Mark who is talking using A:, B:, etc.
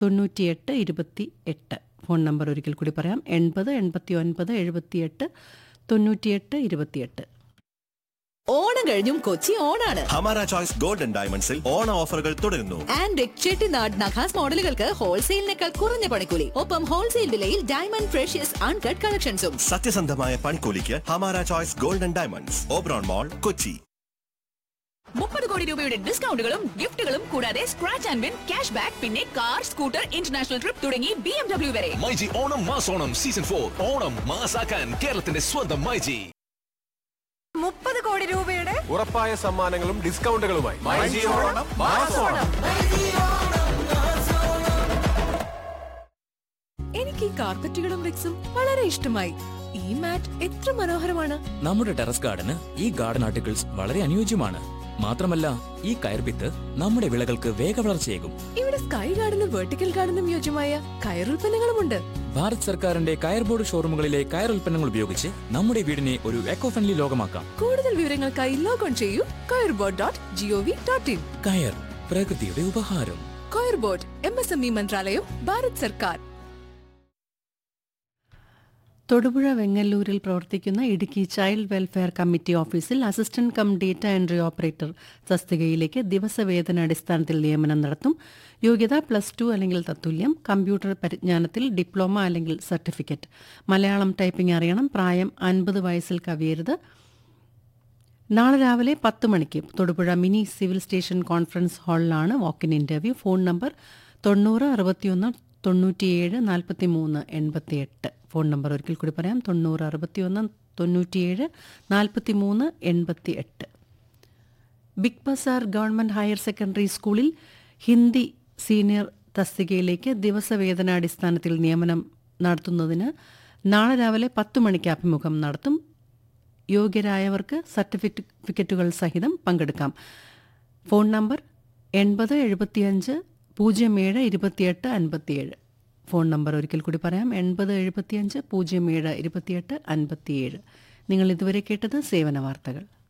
A: തൊണ്ണൂറ്റിയെട്ട് ഇരുപത്തി എട്ട് ഫോൺ നമ്പർ ഒരിക്കൽ കൂടി പറയാം എൺപത് എൺപത്തി ഒൻപത് എഴുപത്തിയെട്ട് തൊണ്ണൂറ്റിയെട്ട് ഇരുപത്തിയെട്ട്
B: ഓണം കഴിഞ്ഞും കൊച്ചി ഓണാണ്
C: ഹമാര ചോയ്സ് ഗോൾഡൻ ഡയമണ്ട്സിൽ ഓണ ഓഫറുകൾ തുടരുന്നു
B: ആൻഡ് ചെട്ടിനാട് നഖാസ് മോഡലുകൾക്ക് ഹോൾസെയിലിനേക്കാൾ കുറഞ്ഞ പണിക്കൂലി ഒപ്പം ഹോൾസെയിൽ വിലയിൽ ഡയമണ്ട് ഫ്രഷ്യസ് അൺകട്ട് കളക്ഷൻസും
C: സത്യസന്ധമായ പണിക്കൂലിക്ക് ഹമാര choice golden diamonds Oberon mall Kochi
D: മുപ്പത് കോടി രൂപയുടെ ഡിസ്കൗണ്ടുകളും ഗിഫ്റ്റുകളും കൂടാതെ scratch and win cash back പിന്നെ കാർ സ്കൂട്ടർ ഇന്റർനാഷണൽ ട്രിപ്പ് തുടങ്ങി ബി എം ഡബ്ല്യു വരെ
E: മൈജി ഓണം മാസോണം സീസൺ ഫോർ ഓണം മാസാക്കാൻ കേരളത്തിന്റെ സ്വന്തം മൈജി
F: മുപ്പത് കോടി രൂപയുടെ
G: ഉറപ്പായ സമ്മാനങ്ങളും ഡിസ്കൗണ്ടുകളുമായി
F: എനിക്ക് ഈ കാർപ്പറ്റുകളും റിക്സും വളരെ ഇഷ്ടമായി ഈ മാറ്റ് എത്ര മനോഹരമാണ്
H: നമ്മുടെ ടെറസ് ഗാർഡന് ഈ ഗാർഡൻ ആർട്ടിക്കിൾസ് വളരെ അനുയോജ്യമാണ് മാത്രമല്ല ഈ കയർപിത്ത് നമ്മുടെ വിളകൾക്ക് വേഗവളർച്ചയേകും
F: ഇവിടെ സ്കൈ ഗാർഡനും വെർട്ടിക്കൽ ഗാർഡനും യോജ്യമായ കയറുൽപ്പന്നങ്ങളുമുണ്ട്
H: ഭാരത് സർക്കാരിന്റെ കയർ ബോർഡ് ഷോറൂമുകളിലെ കയർ ഉൽപ്പന്നങ്ങൾ ഉപയോഗിച്ച് നമ്മുടെ വീടിനെ ഒരു എക്കോ ഫ്രണ്ട്ലി ലോകമാക്കാം
F: കൂടുതൽ വിവരങ്ങൾക്കായി ലോഗോൺ ചെയ്യൂ coirboard dot G O V dot in
H: കയർ പ്രകൃതിയുടെ ഉപഹാരം
F: Coir Board M S M E മന്ത്രാലയം ഭാരത് സർക്കാർ
A: തൊടുപുഴ വെങ്ങല്ലൂരിൽ പ്രവർത്തിക്കുന്ന ഇടുക്കി ചൈൽഡ് വെൽഫെയർ കമ്മിറ്റി ഓഫീസിൽ assistant cum data entry operator തസ്തികയിലേക്ക് ദിവസവേതന അടിസ്ഥാനത്തിൽ നിയമനം നടത്തും യോഗ്യത പ്ലസ് ടു അല്ലെങ്കിൽ തത്തുല്യം കമ്പ്യൂട്ടർ പരിജ്ഞാനത്തിൽ ഡിപ്ലോമ അല്ലെങ്കിൽ സർട്ടിഫിക്കറ്റ് മലയാളം ടൈപ്പിംഗ് അറിയണം പ്രായം അൻപത് വയസ്സിൽ കവിയരുത് നാളെ രാവിലെ പത്ത് മണിക്ക് Thodupuzha mini civil station conference ഹാളിലാണ് വാക്കിൻ ഇന്റർവ്യൂ ഫോൺ നമ്പർ തൊണ്ണൂറ് അറുപത്തിയൊന്ന് തൊണ്ണൂറ്റിയേഴ് നാൽപ്പത്തി മൂന്ന് എൺപത്തിയെട്ട് ഫോൺ നമ്പർ ഒരിക്കൽ കൂടി പറയാം തൊണ്ണൂറ് അറുപത്തിയൊന്ന് തൊണ്ണൂറ്റിയേഴ് നാൽപ്പത്തി മൂന്ന് എൺപത്തി എട്ട് Big Bazaar government higher secondary സ്കൂളിൽ ഹിന്ദി സീനിയർ തസ്തികയിലേക്ക് ദിവസവേതനാടിസ്ഥാനത്തിൽ നിയമനം നടത്തുന്നതിന് നാളെ രാവിലെ പത്ത് മണിക്ക് അഭിമുഖം നടത്തും യോഗ്യരായവർക്ക് സർട്ടിഫിക്കറ്റുകൾ സഹിതം പങ്കെടുക്കാം ഫോൺ നമ്പർ എൺപത് എഴുപത്തിയഞ്ച് പൂജ്യം ഏഴ് ഇരുപത്തിയെട്ട് അൻപത്തിയേഴ് ഫോൺ നമ്പർ ഒരിക്കൽ കൂടി പറയാം എൺപത് എഴുപത്തിയഞ്ച് പൂജ്യം ഏഴ് ഇരുപത്തിയെട്ട് അൻപത്തിയേഴ് നിങ്ങൾ ഇതുവരെ കേട്ടത് സേവന വാർത്തകൾ